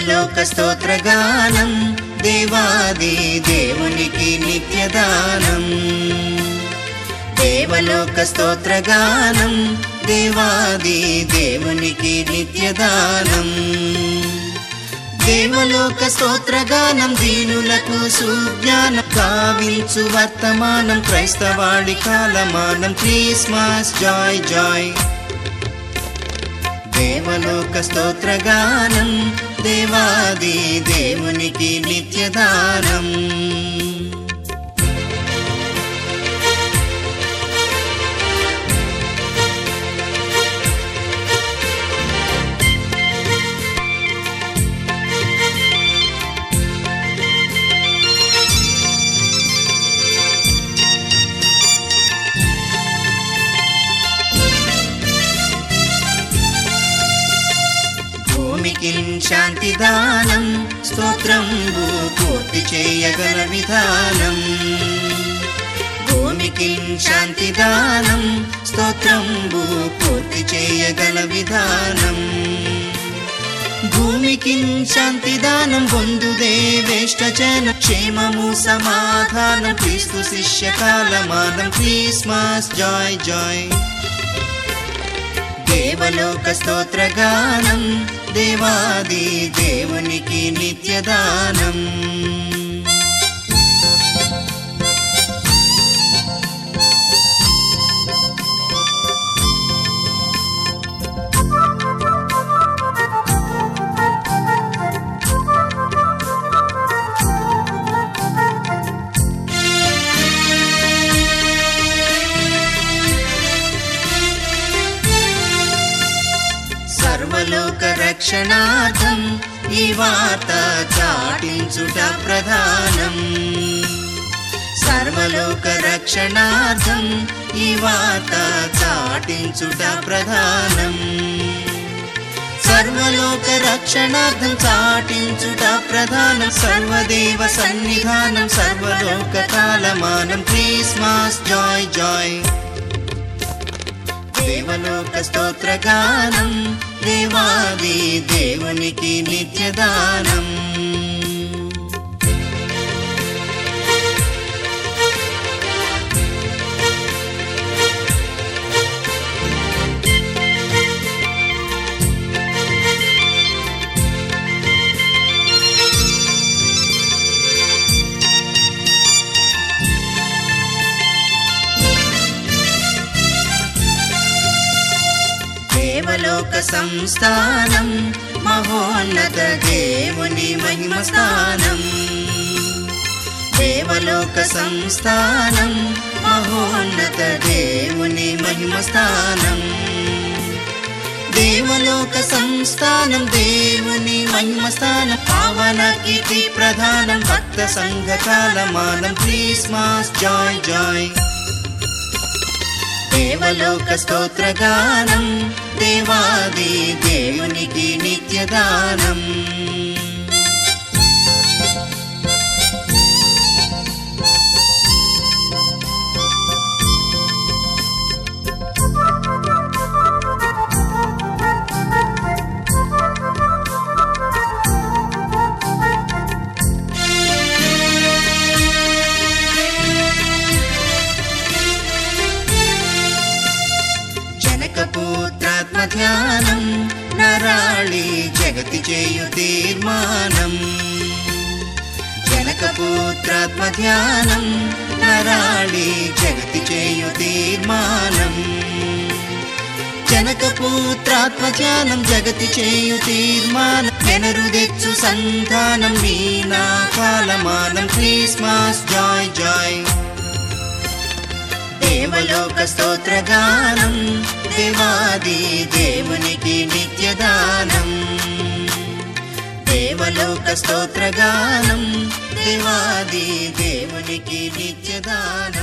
దేవలోక స్తోత్రగానం దేవాది దేవునికి నిత్యదానం దేవలోక స్తోత్రగానం దేవాది దేవునికి నిత్యదానం దేవలోక స్తోత్రగానం దీనులకు సుజ్ఞానం కావించు వర్తమానం క్రైస్తవాడి కాలమానం క్రిస్మస్ జాయ్ జాయ్ దేవలోక స్తోత్రగానం దేవాది దేవునికి నిత్యదానం భూమికి శాంతి దానం స్తోత్రం పూర్తి చేయగల విధానం భూమికి శాంతి దానం స్తోత్రం పూర్తి చేయగల విధానం భూమికి శాంతి దానం పొందుదేవేష్టజన క్షేమము సమాధానం క్రీస్తు శిష్య కాలమానం క్రిస్మస్ జాయ్ జాయ్ దేవలోక స్తోత్రగానం దేవాది దేవునికి నిత్యదానం సర్వలోక రక్షణార్థం ఈ వార్త చాటించుట ప్రధానం సర్వలోక రక్షణార్థం ఈ వార్త చాటించుట ప్రధానం సర్వలోక రక్షణార్థం చాటించుట ప్రధానం సర్వదేవ సన్నిధానం సర్వలోక కాలమానం క్రిస్మస్ జాయ్ జాయ్ దేవలోక స్తోత్రగానం దేవాది దేవునికి నిత్యదానం దేవలోక సంస్థానం మహోన్నత దేవుని మహిమ స్థానం దేవలోక సంస్థానం మహోన్నత దేవుని మహిమ స్థానం దేవలోక సంస్థానం దేవుని మహిమ స్థానం పావన కీర్తి ప్రధానం భక్త సంఘ కాలమానం క్రిస్మస్ జాయ్ జాయ్ దేవలోక స్తోత్రగానం దేవాది దేవునికి నిత్యదానం జనకపుత్రాత్మ ధ్యానం నరాళి జగతి చేయు తీర్మానం జనకపుత్రాత్మ ధ్యానం నరాళి జగతి చేయు తీర్మానం జనకపుత్రాత్మ ధ్యానం జగతి చేయు తీర్మానం ఎనరు తెచ్చు సంధానం మీనా కాలమానం క్రిస్మస్ జాయ్ జాయ్ దేవలోక స్తోత్రగానం దేవాది దేవునికి నిత్యదానం దేవలోక స్తోత్రగానం దేవాది దేవునికి నిత్యదానం